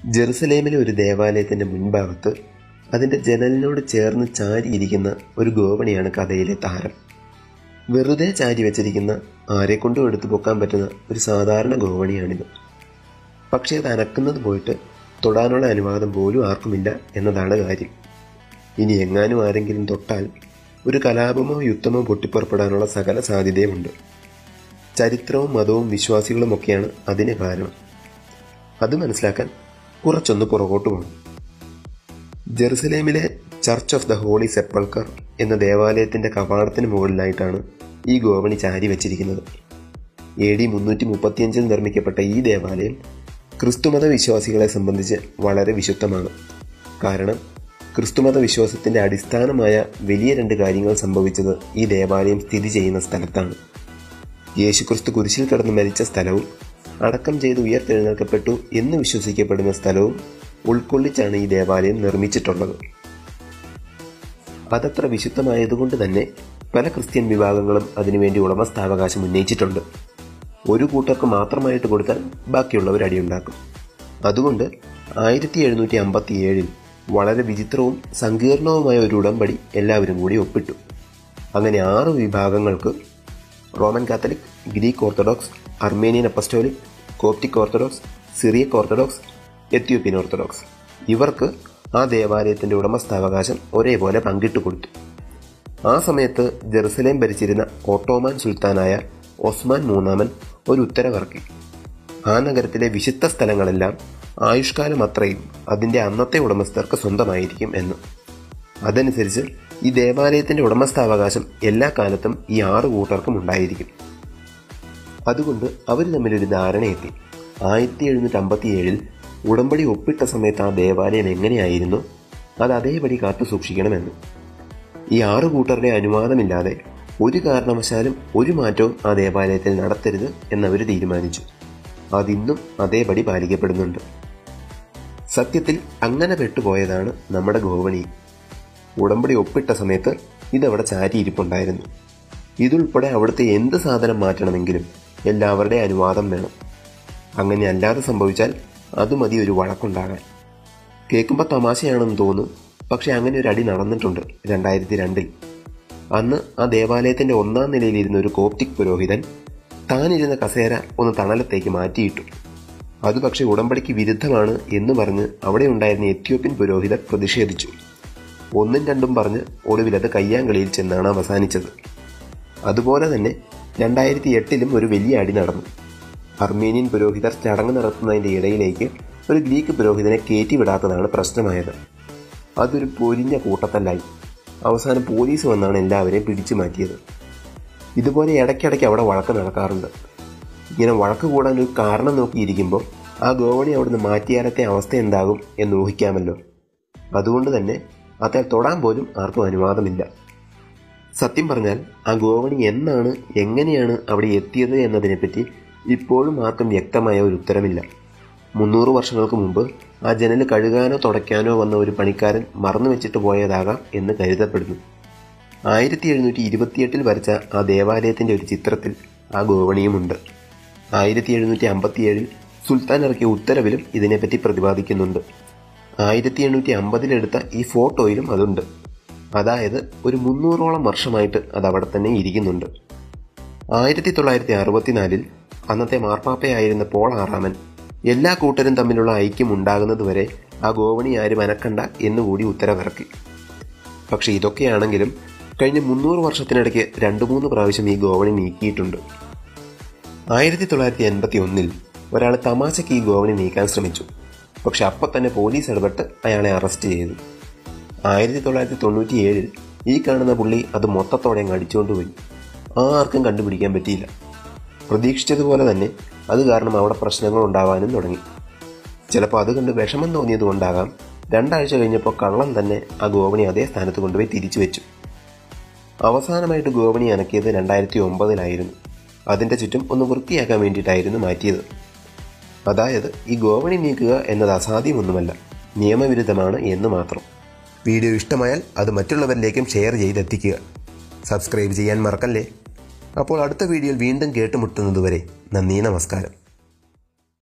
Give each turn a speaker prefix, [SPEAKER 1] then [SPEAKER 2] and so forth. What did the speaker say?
[SPEAKER 1] ജെറുസലേമിലെ ഒരു ദേവാലയത്തിന്റെ മുൻഭാഗത്ത് അതിന്റെ ജനലിനോട് ചേർന്ന് ചാരിയിരിക്കുന്ന ഒരു ഗോവണിയാണ് കഥയിലെ താരം വെറുതെ ചാരി വെച്ചിരിക്കുന്ന ആരെക്കൊണ്ടും എടുത്തു പൊക്കാൻ പറ്റുന്ന ഒരു സാധാരണ ഗോവണിയാണിത് പക്ഷേ അത് അനക്കുന്നത് പോയിട്ട് തൊടാനുള്ള അനുവാദം പോലും ആർക്കുമില്ല എന്നതാണ് കാര്യം ഇനി എങ്ങാനും ആരെങ്കിലും തൊട്ടാൽ ഒരു കലാപമോ യുദ്ധമോ പൊട്ടിപ്പുറപ്പെടാനുള്ള സകല സാധ്യതയുമുണ്ട് ചരിത്രവും മതവും വിശ്വാസികളുമൊക്കെയാണ് അതിന് കാരണം അത് മനസ്സിലാക്കാൻ കുറച്ചൊന്ന് പുറകോട്ട് പോകണം ജെറുസലേമിലെ church of the holy sepulchre എന്ന ദേവാലയത്തിന്റെ കവാടത്തിന് മുകളിലായിട്ടാണ് ഈ ഗോവണി ചാരി വെച്ചിരിക്കുന്നത് എ ഡി മുന്നൂറ്റി മുപ്പത്തിയഞ്ചിൽ നിർമ്മിക്കപ്പെട്ട ഈ ദേവാലയം ക്രിസ്തുമത വിശ്വാസികളെ സംബന്ധിച്ച് വളരെ വിശുദ്ധമാണ് കാരണം ക്രിസ്തുമത വിശ്വാസത്തിന്റെ അടിസ്ഥാനമായ വലിയ രണ്ട് കാര്യങ്ങൾ സംഭവിച്ചത് ഈ ദേവാലയം സ്ഥിതി ചെയ്യുന്ന സ്ഥലത്താണ് യേശുക്രിസ്തു കുരിശിൽ കിടന്ന് മരിച്ച സ്ഥലവും അടക്കം ചെയ്ത് ഉയർത്തെഴുന്നേൽക്കപ്പെട്ടു എന്ന് വിശ്വസിക്കപ്പെടുന്ന സ്ഥലവും ഉൾക്കൊള്ളിച്ചാണ് ഈ ദേവാലയം നിർമ്മിച്ചിട്ടുള്ളത് അതത്ര വിശുദ്ധമായതുകൊണ്ട് തന്നെ പല ക്രിസ്ത്യൻ വിഭാഗങ്ങളും അതിനുവേണ്ടി ഉടമസ്ഥാവകാശം ഉന്നയിച്ചിട്ടുണ്ട് ഒരു കൂട്ടർക്ക് മാത്രമായിട്ട് കൊടുത്താൽ ബാക്കിയുള്ളവർ അടിയുണ്ടാക്കും അതുകൊണ്ട് ആയിരത്തി എഴുന്നൂറ്റി അമ്പത്തി ഏഴിൽ വളരെ വിചിത്രവും സങ്കീർണവുമായ ഒരു ഉടമ്പടി എല്ലാവരും കൂടി ഒപ്പിട്ടു അങ്ങനെ ആറ് വിഭാഗങ്ങൾക്ക് Roman Catholic Greek Orthodox Armenian Apostolic Coptic Orthodox Syriac Orthodox Ethiopian Orthodox ഇവർക്ക് ആ ദേവാലയത്തിന്റെ ഉടമസ്ഥാവകാശം ഒരേപോലെ പങ്കിട്ടു കൊടുത്തു ആ സമയത്ത് ജെറുസലേം ഭരിച്ചിരുന്ന ഓട്ടോമാൻ സുൽത്താനായ ഒസ്മാൻ മൂന്നാമൻ ഒരു ഉത്തരവിറക്കി ആ നഗരത്തിലെ വിശുദ്ധ സ്ഥലങ്ങളെല്ലാം ആയുഷ്കാലം അത്രയും അതിന്റെ അന്നത്തെ ഉടമസ്ഥർക്ക് സ്വന്തമായിരിക്കും എന്ന് അതനുസരിച്ച് ഈ ദേവാലയത്തിന്റെ ഉടമസ്ഥാവകാശം എല്ലാ കാലത്തും ഈ ആറ് കൂട്ടർക്കും ഉണ്ടായിരിക്കും അതുകൊണ്ട് അവർ തമ്മിലൊരു ധാരണയെത്തി ആയിരത്തി എഴുന്നൂറ്റി അമ്പത്തി ഏഴിൽ ഉടമ്പടി ഒപ്പിട്ട സമയത്ത് ആ ദേവാലയം എങ്ങനെയായിരുന്നു അത് അതേപടി കാത്തു സൂക്ഷിക്കണമെന്ന് ഈ ആറ് കൂട്ടരുടെ അനുവാദമില്ലാതെ ഒരു കാരണവശാലും ഒരു മാറ്റവും ആ ദേവാലയത്തിൽ നടത്തരുത് എന്നവർ തീരുമാനിച്ചു അതിന്നും അതേപടി പാലിക്കപ്പെടുന്നുണ്ട് സത്യത്തിൽ അങ്ങനെ പെട്ടുപോയതാണ് നമ്മുടെ ഗോവണി ഉടമ്പടി ഒപ്പിട്ട സമയത്ത് ഇതവിടെ ചാരിയിരിപ്പുണ്ടായിരുന്നു ഇതുൾപ്പെടെ അവിടുത്തെ എന്ത് സാധനം മാറ്റണമെങ്കിലും എല്ലാവരുടെ അനുവാദം വേണം അങ്ങനെ അല്ലാതെ സംഭവിച്ചാൽ അത് മതി ഒരു വഴക്കുണ്ടാകാൻ കേൾക്കുമ്പോൾ തമാശയാണെന്ന് തോന്നും പക്ഷെ അങ്ങനെ ഒരു അടി നടന്നിട്ടുണ്ട് രണ്ടായിരത്തി രണ്ടിൽ അന്ന് ആ ദേവാലയത്തിന്റെ ഒന്നാം നിലയിലിരുന്ന ഒരു കോപ്റ്റിക് പുരോഹിതൻ താനിരുന്ന കസേര ഒന്ന് തണലത്തേക്ക് മാറ്റിയിട്ടു അത് പക്ഷെ ഉടമ്പടിക്ക് വിരുദ്ധമാണ് എന്ന് പറഞ്ഞ് അവിടെ ഉണ്ടായിരുന്ന എത്യോപ്യൻ പുരോഹിതർ പ്രതിഷേധിച്ചു ഒന്നും രണ്ടും പറഞ്ഞ് ഒടുവിൽ അത് കയ്യാങ്കളിയിൽ ചെന്നാണ് അവസാനിച്ചത് അതുപോലെ തന്നെ രണ്ടായിരത്തി എട്ടിലും ഒരു വലിയ അടി നടന്നു അർമേനിയൻ പുരോഹിതർ ചടങ്ങ് നടത്തുന്നതിന്റെ ഇടയിലേക്ക് ഒരു ഗ്രീക്ക് പുരോഹിതനെ കയറ്റിവിടാത്തതാണ് പ്രശ്നമായത് അതൊരു പൊരിഞ്ഞ കൂട്ടത്തല്ലായി അവസാനം പോലീസ് വന്നാണ് എല്ലാവരെയും പിടിച്ചു മാറ്റിയത് ഇതുപോലെ ഇടയ്ക്കിടയ്ക്ക് അവിടെ വഴക്ക് നടക്കാറുണ്ട് ഇങ്ങനെ വഴക്ക് കൂടാൻ ഒരു കാരണം നോക്കിയിരിക്കുമ്പോൾ ആ ഗോവണി അവിടുന്ന് മാറ്റിയാലത്തെ അവസ്ഥ എന്താകും എന്ന് ഊഹിക്കാമല്ലോ അതുകൊണ്ട് തന്നെ അതെ തൊടാൻ പോലും ആർക്കും അനുവാദമില്ല സത്യം പറഞ്ഞാൽ ആ ഗോവണി എന്നാണ് എങ്ങനെയാണ് അവിടെ എത്തിയത് എന്നതിനെപ്പറ്റി ഇപ്പോഴും ആർക്കും വ്യക്തമായ ഒരു ഉത്തരമില്ല മുന്നൂറ് വർഷങ്ങൾക്ക് മുമ്പ് ആ ജനൽ കഴുകാനോ തുടയ്ക്കാനോ വന്ന ഒരു പണിക്കാരൻ മറന്നു വെച്ചിട്ട് പോയതാകാം എന്ന് കരുതപ്പെടുന്നു ആയിരത്തി എഴുന്നൂറ്റി ഇരുപത്തിയെട്ടിൽ വരച്ച ആ ദേവാലയത്തിന്റെ ഒരു ചിത്രത്തിൽ ആ ഗോവണിയുമുണ്ട് ആയിരത്തി എഴുന്നൂറ്റി അമ്പത്തിയേഴിൽ സുൽത്താൻ ഇറക്കിയ ഉത്തരവിലും ഇതിനെപ്പറ്റി പ്രതിപാദിക്കുന്നുണ്ട് ആയിരത്തി എണ്ണൂറ്റി അമ്പതിലെടുത്ത ഈ ഫോട്ടോയിലും അതുണ്ട് അതായത് ഒരു മുന്നൂറോളം വർഷമായിട്ട് അത് അവിടെ തന്നെ ഇരിക്കുന്നുണ്ട് ആയിരത്തി തൊള്ളായിരത്തി അറുപത്തിനാലിൽ അന്നത്തെ മാർപ്പാപ്പയായിരുന്ന പോൾ ആറാമൻ എല്ലാ കൂട്ടരും തമ്മിലുള്ള ഐക്യം ഉണ്ടാകുന്നതുവരെ ആ ഗോവണി ആരും അനക്കണ്ട എന്നുകൂടി ഉത്തരവിറക്കി പക്ഷെ ഇതൊക്കെയാണെങ്കിലും കഴിഞ്ഞ മുന്നൂറ് വർഷത്തിനിടയ്ക്ക് രണ്ടു മൂന്ന് പ്രാവശ്യം ഈ ഗോവണി നീക്കിയിട്ടുണ്ട് ആയിരത്തി തൊള്ളായിരത്തി എൺപത്തി ഒന്നിൽ ഒരാൾ തമാശയ്ക്ക് ഈ ഗോവണി നീക്കാൻ ശ്രമിച്ചു പക്ഷെ അപ്പം തന്നെ പോലീസ് ഇടപെട്ട് അയാളെ അറസ്റ്റ് ചെയ്തു ആയിരത്തി തൊള്ളായിരത്തി തൊണ്ണൂറ്റി ഏഴിൽ ഈ കാണുന്ന പുള്ളി അത് മൊത്തത്തോടെ അങ്ങ് അടിച്ചുകൊണ്ടുപോയി ആർക്കും കണ്ടുപിടിക്കാൻ പറ്റിയില്ല പ്രതീക്ഷിച്ചതുപോലെ തന്നെ അത് കാരണം അവിടെ പ്രശ്നങ്ങൾ ഉണ്ടാവാനും തുടങ്ങി ചിലപ്പോൾ അത് കണ്ട് വിഷമം തോന്നിയത് കൊണ്ടാകാം രണ്ടാഴ്ച കഴിഞ്ഞപ്പോൾ കള്ളം തന്നെ ആ ഗോവണി അതേ സ്ഥാനത്ത് കൊണ്ടുപോയി തിരിച്ചു വെച്ചു അവസാനമായിട്ട് ഗോവണി അനക്കിയത് രണ്ടായിരത്തി ഒമ്പതിലായിരുന്നു അതിന്റെ ചുറ്റും ഒന്ന് വൃത്തിയാക്കാൻ വേണ്ടിയിട്ടായിരുന്നു മാറ്റിയത് അതായത് ഈ ഗോവണി നീക്കുക എന്നത് അസാധ്യമൊന്നുമല്ല നിയമവിരുദ്ധമാണ് എന്ന് മാത്രം വീഡിയോ ഇഷ്ടമായാൽ അത് മറ്റുള്ളവരിലേക്കും ഷെയർ ചെയ്തെത്തിക്കുക സബ്സ്ക്രൈബ് ചെയ്യാൻ മറക്കല്ലേ അപ്പോൾ അടുത്ത വീഡിയോയിൽ വീണ്ടും കേട്ടുമുട്ടുന്നതുവരെ നന്ദി നമസ്കാരം